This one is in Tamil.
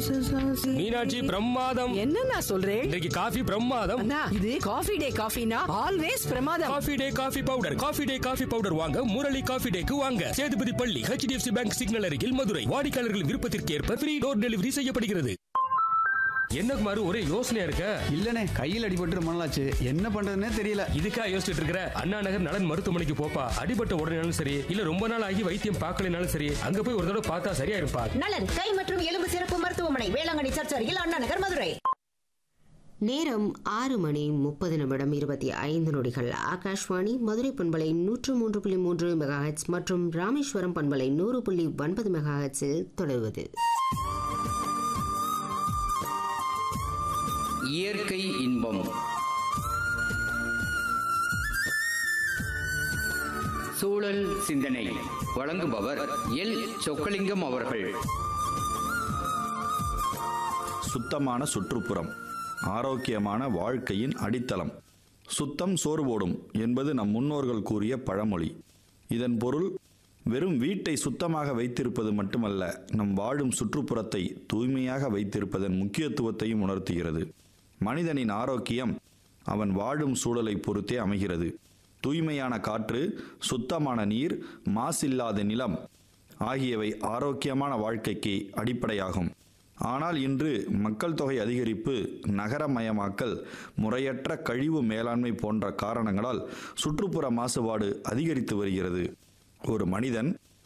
மீனாட்சி பிரமாதம் என்னண்ணா சொல்றேன் இன்றைக்கு காஃபி பிரமாதம் அண்ணா இது காஃபி டே காஃபினா ஆல்வேஸ் பிரமாதம் Coffee Day coffee powder Coffee Day coffee powder வாங்க முரளி காஃபி டேக்கு வாங்க சேதுபதி பள்ளி ஹெச்டிஎஃப்சி பேங்க் சிக்னல் அருகில் மதுரை வாடிக்கையாளர்கள் விருப்பத்திற்கு ஏற்ப ஃப்ரீ டோர் டெலிவரி செய்யப்படுகிறது என்ன குமார் ஒரே யோசனையா இருக்க இல்லனே கையில் அடிபட்டு ரொம்ப நாளாச்சு என்ன பண்றதுன்னே தெரியல இதுக்கா யோசிச்சுட்டு இருக்கிற அண்ணா நகர் நலன் மருத்துவமனைக்கு போப்பா அடிபட்ட உடனேனாலும் சரி இல்ல ரொம்ப நாள் ஆகி வைத்தியம் பார்க்கலனாலும் சரி அங்க போய் ஒரு தடவை பார்த்தா சரியா இருப்பா நலன் கை மற்றும் எலும்பு சிறப்பு மருத்துவமனை வேளாங்கண்ணி சர்ச் அருகில் அண்ணா நகர் மதுரை நேரம் ஆறு மணி முப்பது நிமிடம் இருபத்தி ஐந்து நொடிகள் ஆகாஷ்வாணி மதுரை பண்பலை நூற்று மூன்று புள்ளி மூன்று மெகாஹெட்ஸ் மற்றும் ராமேஸ்வரம் பண்பலை நூறு புள்ளி ஒன்பது மெகாஹெட்ஸில் தொடர்வது இயற்கை இன்பம் சூழல் சிந்தனை வழங்குபவர் எல் சொக்கலிங்கம் அவர்கள் சுத்தமான சுற்றுப்புறம் ஆரோக்கியமான வாழ்க்கையின் அடித்தளம் சுத்தம் சோறு போடும் என்பது நம் முன்னோர்கள் கூறிய பழமொழி இதன் பொருள் வெறும் வீட்டை சுத்தமாக வைத்திருப்பது மட்டுமல்ல நம் வாழும் சுற்றுப்புறத்தை தூய்மையாக வைத்திருப்பதன் முக்கியத்துவத்தையும் உணர்த்துகிறது மனிதனின் ஆரோக்கியம் அவன் வாழும் சூழலை பொறுத்தே அமைகிறது தூய்மையான காற்று சுத்தமான நீர் மாசில்லாத நிலம் ஆகியவை ஆரோக்கியமான வாழ்க்கைக்கு அடிப்படையாகும் ஆனால் இன்று மக்கள் தொகை அதிகரிப்பு நகரமயமாக்கல் முறையற்ற கழிவு மேலாண்மை போன்ற காரணங்களால் சுற்றுப்புற மாசுபாடு அதிகரித்து வருகிறது ஒரு மனிதன்